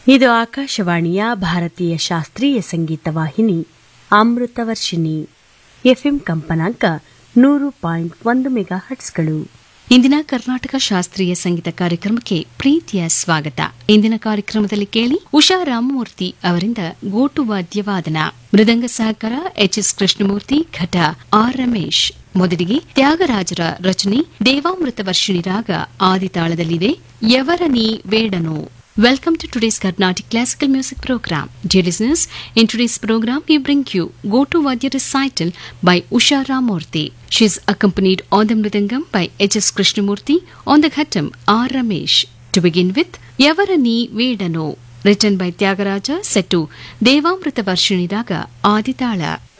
ಇದು ಆಕಾಶವಾಣಿಯ ಭಾರತೀಯ ಶಾಸ್ತ್ರೀಯ ಸಂಗೀತ ವಾಹಿನಿ ಅಮೃತವರ್ಷಿಣಿ ಎಫ್ಎಂ ಕಂಪನಾಂಕ ನೂರು ಪಾಯಿಂಟ್ ಒಂದು ಮೆಗಾ ಹಟ್ಸ್ಗಳು ಇಂದಿನ ಕರ್ನಾಟಕ ಶಾಸ್ತ್ರೀಯ ಸಂಗೀತ ಕಾರ್ಯಕ್ರಮಕ್ಕೆ ಪ್ರೀತಿಯ ಸ್ವಾಗತ ಇಂದಿನ ಕಾರ್ಯಕ್ರಮದಲ್ಲಿ ಕೇಳಿ ಉಷಾ ರಾಮಮೂರ್ತಿ ಅವರಿಂದ ಗೋಟು ವಾದ್ಯವಾದನ ಮೃದಂಗ ಸಹಕಾರ ಎಚ್ ಎಸ್ ಕೃಷ್ಣಮೂರ್ತಿ ಘಟ ಆರ್ ರಮೇಶ್ ಮೊದಲಿಗೆ ತ್ಯಾಗರಾಜರ ರಚನೆ ದೇವಾಮೃತ ವರ್ಷಿಣಿ ರಾಗ ಆದಿತಾಳದಲ್ಲಿದೆ ಯವರ ನೀ ವೇಡನು Welcome to today's Carnatic Classical Music Program. Dear listeners, in today's program we bring you Go to Vadya recital by Usha Ramurthy. She is accompanied on the Mridangam by H.S. Krishnamurti, on the Ghatam R. Ramesh. To begin with, Yavarani Vedano, written by Tyagaraja, set to Devamrita Varshini Raga Aditala.